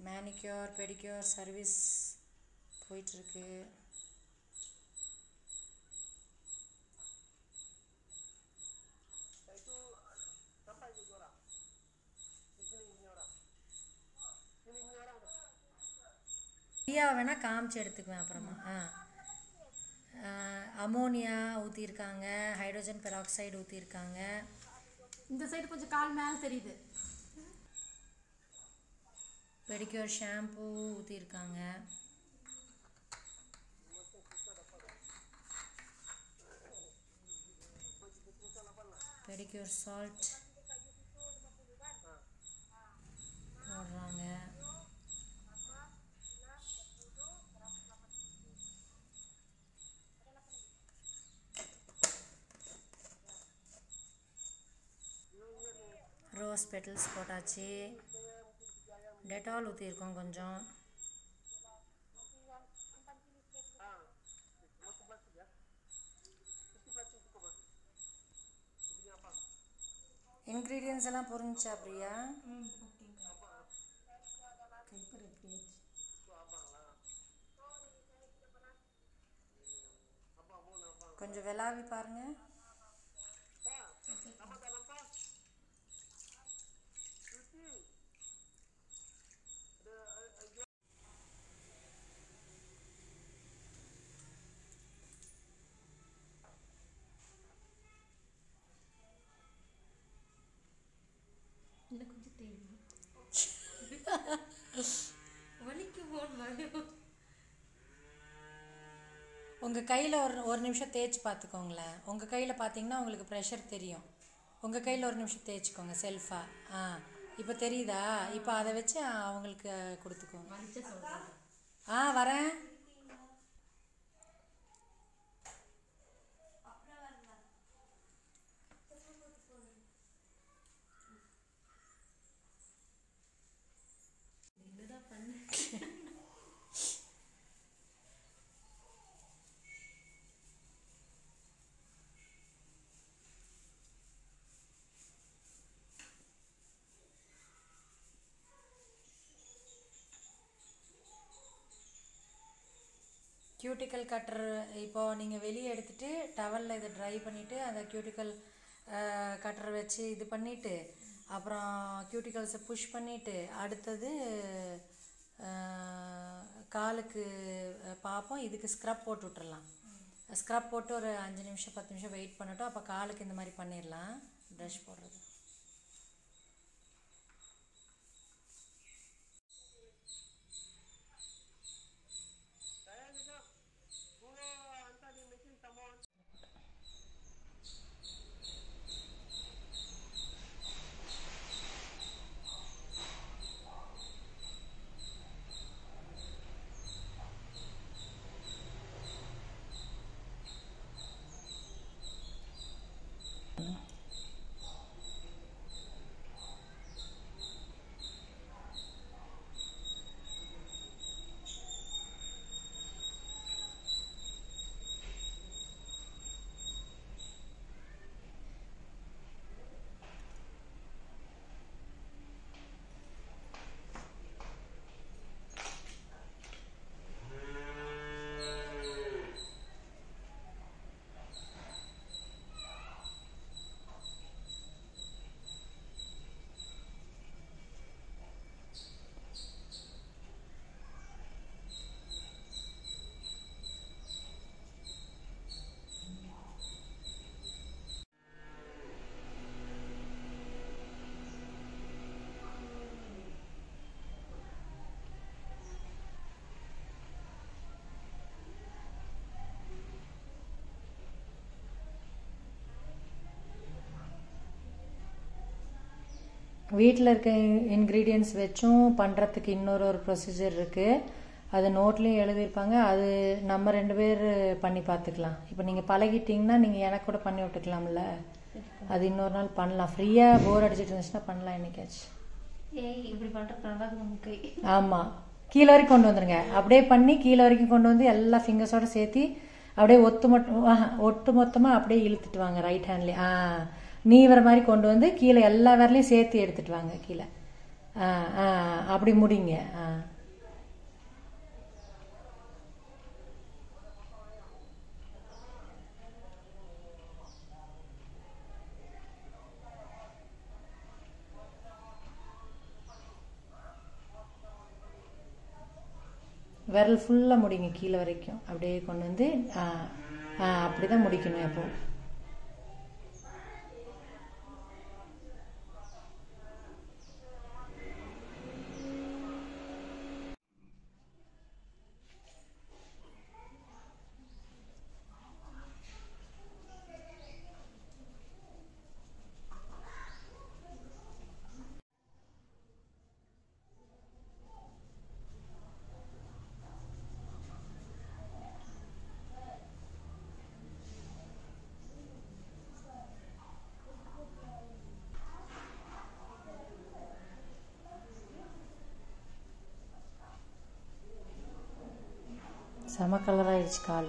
Manicure pedicure service போயிட்டுருக்கு ஃப்ரீயாக வேணால் காமிச்சு எடுத்துக்குவேன் அப்புறமா ஆ அமோனியா ஊற்றிருக்காங்க ஹைட்ரோஜன் பெராக்சைடு ஊற்றிருக்காங்க இந்த சைடு கொஞ்சம் கால் மேலே தெரியுது பெடிக்யூர் ஷாம்பூ ஊற்றிருக்காங்க பெடிக்யூர் சால்ட் போடுறாங்க ரோஸ் பெட்டல்ஸ் போட்டாச்சு டெட்டால் ஊற்றிருக்கோம் கொஞ்சம் இன்க்ரீடியன்ஸ் எல்லாம் புரிஞ்சா பிரியா கொஞ்சம் விளாவி பாருங்க இன்னும் கொஞ்சம் தெரியும் வலிக்கு போடணும் உங்கள் கையில் ஒரு ஒரு நிமிஷம் தேய்ச்சி பார்த்துக்கோங்களேன் உங்கள் கையில் பார்த்தீங்கன்னா உங்களுக்கு ப்ரெஷர் தெரியும் உங்கள் கையில் ஒரு நிமிஷம் தேய்ச்சிக்கோங்க செல்ஃபாக ஆ இப்போ தெரியுதா இப்போ அதை வச்சு அவங்களுக்கு கொடுத்துக்கோங்க வலிச்ச சொல்கிறேன் ஆ வரேன் என்னதான் பண்ணு கியூட்டிக்கல் கட்டர் இப்போ நீங்கள் வெளியே எடுத்துட்டு டவலில் இதை ட்ரை பண்ணிவிட்டு அந்த கியூட்டிக்கல் கட்டர் வச்சு இது பண்ணிவிட்டு அப்புறம் கியூட்டிக்கல்ஸை புஷ் பண்ணிவிட்டு அடுத்தது அஹ், காலுக்கு அஹ், பார்ப்போம் இதுக்கு ஸ்க்ரப் போட்டு விட்டுறலாம் ஸ்க்ரப் போட்டு ஒரு அஞ்சு நிமிஷம் பத்து நிமிஷம் வெயிட் பண்ணட்டும் அப்போ காலுக்கு இந்த மாதிரி பண்ணிடலாம் ப்ரஷ் போடுறது வீட்டில் இருக்க இன்க்ரீடியன்ஸ் வச்சும் பண்ணுறதுக்கு இன்னொரு ஒரு ப்ரொசீஜர் இருக்குது அது நோட்லேயும் எழுதியிருப்பாங்க அது நம்ம ரெண்டு பேர் பண்ணி பார்த்துக்கலாம் இப்போ நீங்கள் பழகிட்டீங்கன்னா நீங்கள் எனக்கு கூட பண்ணி விட்டுக்கலாம்ல அது இன்னொரு நாள் பண்ணலாம் ஃப்ரீயாக போர் அடிச்சிட்டு இருந்துச்சுன்னா பண்ணலாம் என்னைக்காச்சும் ஏய் இப்படி பண்ணுறது நல்லா இருக்கு கை ஆமாம் கீழே வரைக்கும் கொண்டு வந்துருங்க அப்படியே பண்ணி கீழே வரைக்கும் கொண்டு வந்து எல்லா ஃபிங்கர்ஸோட சேர்த்து அப்படியே ஒத்து மட்டும் ஒட்டு மொத்தமாக அப்படியே இழுத்துட்டு வாங்க ரைட் ஹேண்ட்லேயே ஆ நீ வர மாதிரி கொண்டு வந்து கீழே எல்லா விரலையும் சேர்த்து எடுத்துட்டு வாங்க கீழே ஆ ஆ அப்படி முடிங்க ஆ விரல் ஃபுல்லாக முடிங்க கீழே வரைக்கும் அப்படியே கொண்டு வந்து ஆ ஆ அப்படி தான் முடிக்கணும் எப்போ செம கலர் ஆயிடுச்சு கால்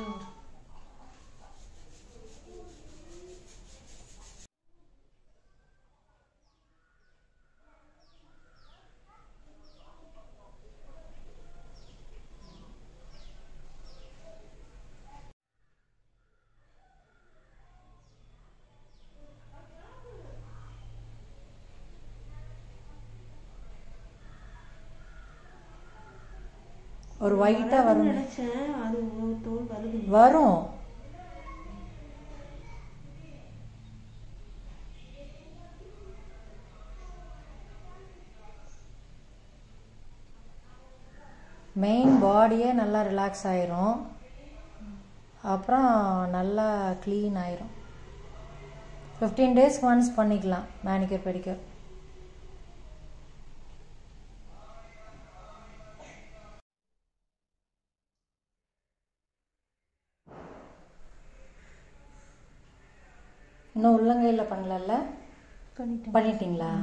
ஒரு ஒயிட்டா வரும் நினைச்சேன் அது ஒரு தோல் வருது வரும் மெயின் பாடியே நல்லா ரிலாக்ஸ் ஆயிரும் அப்புறம் நல்லா க்ளீன் ஆயிரும் ஃபிஃப்டீன் டேஸ்க்கு ஒன்ஸ் பண்ணிக்கலாம் மேனிக்யூர் பெடிக்யூர் இன்னும் உள்ளங்கையில் பண்ணலல்ல பண்ணிட்டேன் பண்ணிட்டீங்களா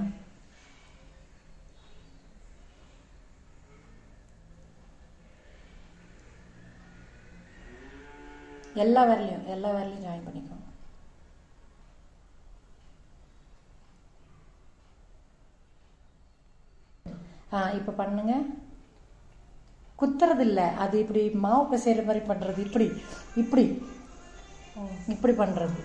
எல்லா வரலையும் எல்லா வரலையும் ஜாயின் பண்ணிக்கோங்க ஆ இப்போ பண்ணுங்க குத்துறது இல்ல அது இப்படி மாவு பிசைகிற மாதிரி பண்றது இப்படி இப்படி இப்படி பண்றது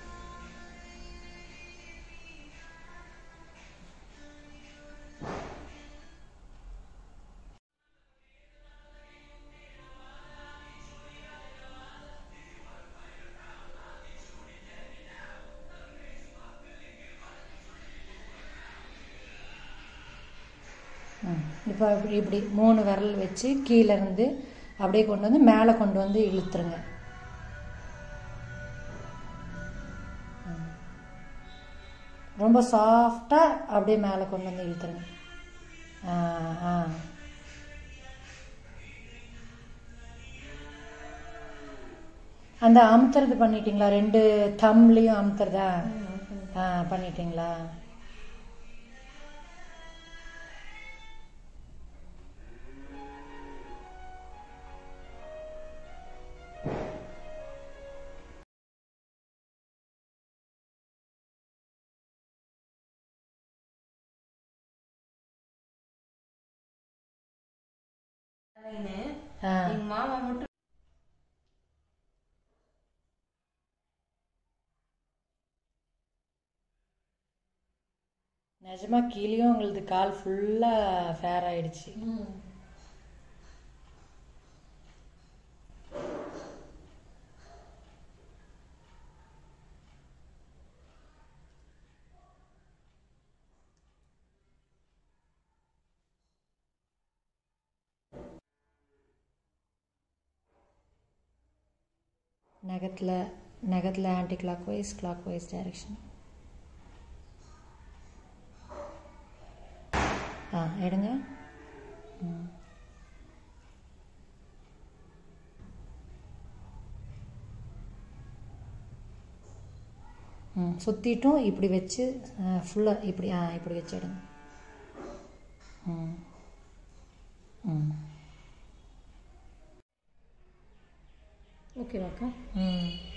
ம். இப்போ இப்படி இப்படி மூணு விரல் வச்சு கீழே இருந்து அப்படியே கொண்டு வந்து மேலே கொண்டு வந்து இழுத்துருங்க ம். ரொம்ப சாஃப்டாக அப்படியே மேலே கொண்டு வந்து இழுத்துருங்க ஆ ஆ அந்த அமுத்துறது பண்ணிட்டீங்களா ரெண்டு தம்லையும் அமுத்துறதா ஆ பண்ணிட்டீங்களா ஆ எங்க மாமா மட்டும் நிஜமா கீழேயும் உங்களது கால் ஃபுல்லாக ஃபேர் ஆயிடுச்சு நகத்தில் நகத்தில் anticlockwise clockwise direction ஆ எடுங்க ம். ம் சுற்றிட்டும் இப்படி வச்சு ஃபுல்லாக இப்படி ஆ இப்படி வச்சு எடுங்க ம் ம் ஓகேவாக்கா ம்